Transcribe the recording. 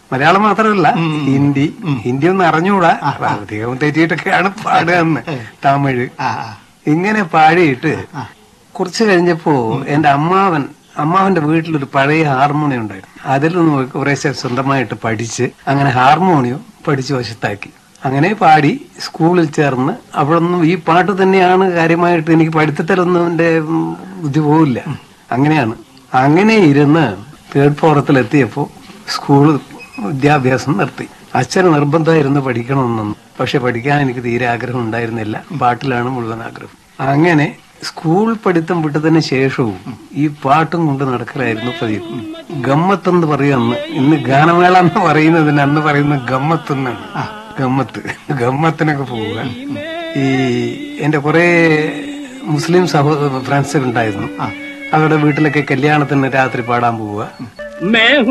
മലയാളം മാത്രമല്ല ഹിന്ദി ഹിന്ദി ഒന്നും അറിഞ്ഞുകൂടാ അധികം തെറ്റിയിട്ടൊക്കെയാണ് പാടുകയെന്ന് തമിഴ് ആ ആ ഇങ്ങനെ പാടിയിട്ട് കുറച്ച് കഴിഞ്ഞപ്പോ എന്റെ അമ്മാവൻ അമ്മാവന്റെ വീട്ടിലൊരു പഴയ ഹാർമോണിയം ഉണ്ടായിരുന്നു അതിൽ നിന്ന് കുറേശ്ശെ സ്വന്തമായിട്ട് പഠിച്ച് അങ്ങനെ ഹാർമോണിയം പഠിച്ച് വശത്താക്കി അങ്ങനെ പാടി സ്കൂളിൽ ചേർന്ന് അവിടെ നിന്നും ഈ പാട്ട് തന്നെയാണ് കാര്യമായിട്ട് എനിക്ക് പഠിത്തത്തിലൊന്നും എന്റെ ഉം, ബുദ്ധി പോവില്ല അങ്ങനെയാണ് അങ്ങനെ ഇരുന്ന് തേർഡ് ഫോറത്തിൽ എത്തിയപ്പോ സ്കൂൾ വിദ്യാഭ്യാസം നിർത്തി അച്ഛന് നിർബന്ധമായിരുന്നു പഠിക്കണമെന്നൊന്നും പക്ഷെ പഠിക്കാൻ എനിക്ക് തീരെ ആഗ്രഹം ഉണ്ടായിരുന്നില്ല പാട്ടിലാണ് മുഴുവൻ ആഗ്രഹം അങ്ങനെ സ്കൂൾ പഠിത്തം വിട്ടതിന് ശേഷവും ഈ പാട്ടും കൊണ്ട് നടക്കലായിരുന്നു പതിവ് ഗമ്മത്ത് എന്ന് പറയും അന്ന് ഇന്ന് ഗാനമേള എന്ന് പറയുന്നതിന് അന്ന് പറയുന്നത് ഗമ്മത്ത് എന്നാണ് ഗമ്മത്ത് ഗമ്മത്തിനൊക്കെ പോവുക ഈ എന്റെ കുറെ മുസ്ലിം സഹോ ഫ്രണ്ട്സ് ഉണ്ടായിരുന്നു അവരുടെ വീട്ടിലൊക്കെ കല്യാണത്തിന് രാത്രി പാടാൻ പോവുക मैं